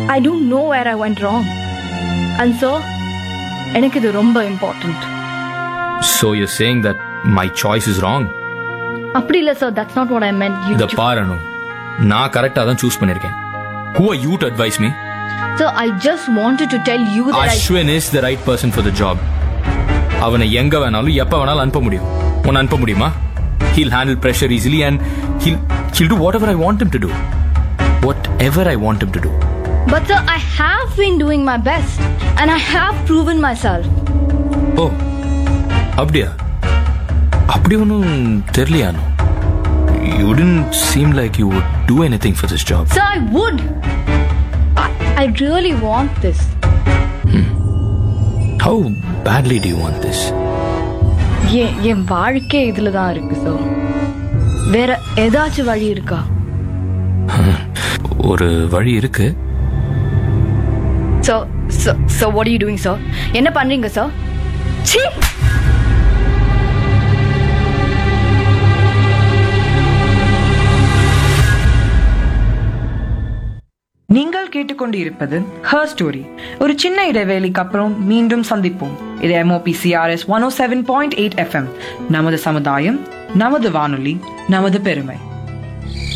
I don't know where I went wrong and so எனக்கு இது ரொம்ப important so you saying that my choice is wrong அப்படி இல்லை sir that's not what I meant you இதை பாரணும் நான் கரெக்டாக தான் சூஸ் பண்ணியிருக்கேன் who are you to advise me So I just wanted to tell you that I Ashwin is the right person for the job அவனை எங்க வேணாலும் எப்ப வேணாலும் அனுப்ப முடியும் உன்னை அனுப்ப முடியுமா he'll handle pressure easily and he'll he'll do whatever I want him to do whatever I want him to do But sir, I have been doing my best and I have proven myself. ஓ அப்படியா அப்படி ஒன்றும் தெரியலையானோ you tend seem like you would do anything for this job Sir, I would. I, I really want this. How badly do you want this என் என் வாழ்க்கை இதுல தான் இருக்கு சார் வேற ஏதாச்சும் வழி இருக்கா ஒரு வழி இருக்கு So, so, so what are you doing, sir? என்ன பண்றீங்க சார் சீ நீங்கள் கேட்டுக்கொண்டிருப்பது ஹர் ஸ்டோரி ஒரு சின்ன இடைவேளைக்கு அப்புறம் மீண்டும் சந்திப்போம் இது MOP CRS one O seven point eight FM நமது சமுதாயம் நமது வானொலி நமது பெருமை